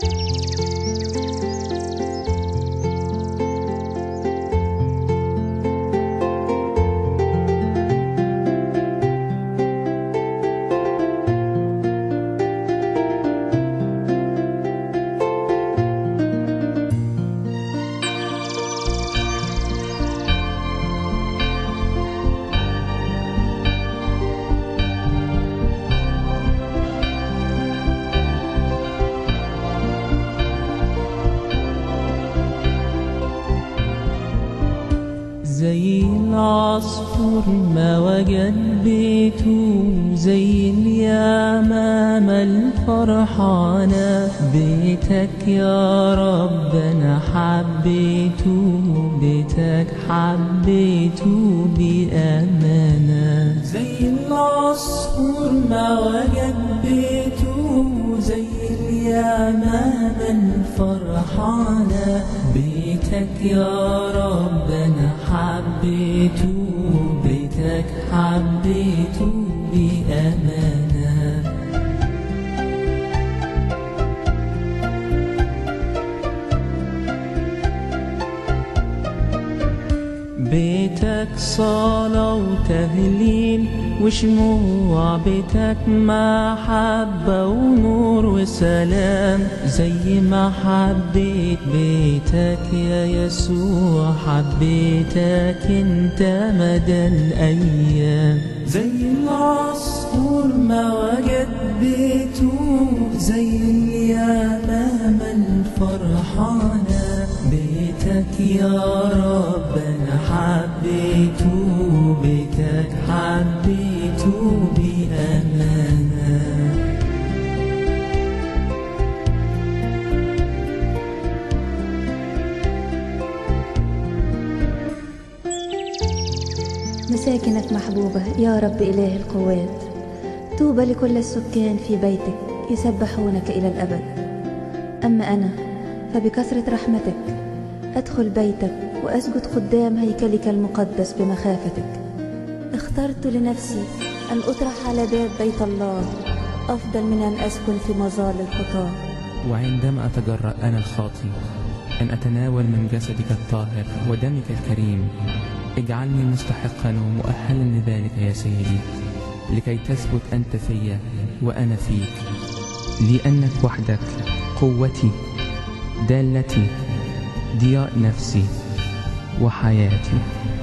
زي العصفور ما وجد بيته زي اليمامة الفرحانة بيتك يا رب أنا حبيته بيتك حبيته بأمانة زي العصفور ما وجد بيته زي اليمامة الفرحانة بيتك يا رب أنا حبيته بيتك حبيته بأمانة بيتك صلاة وتهليل وشموع بيتك محبة ونور وسلام زي ما حبيت بيتك يا يسوع حبيتك انت مدى الأيام زي العصفور ما وجد بيته زي اليمامة الفرحانة بيتك يا رب أنا حبيته بيتك حبيته بأمانة مساكنك محبوبة يا رب إله القوات طوبى لكل السكان في بيتك يسبحونك إلى الأبد أما أنا فبكثرة رحمتك أدخل بيتك وأسجد قدام هيكلك المقدس بمخافتك اخترت لنفسي أن أطرح على باب بيت الله أفضل من أن أسكن في مظال الخطاه وعندما أتجرأ أنا الخاطي أن أتناول من جسدك الطاهر ودمك الكريم اجعلني مستحقا ومؤهلا لذلك يا سيدي لكي تثبت أنت فيا وأنا فيك لأنك وحدك قوتي دالتي ضياء نفسي وحياتي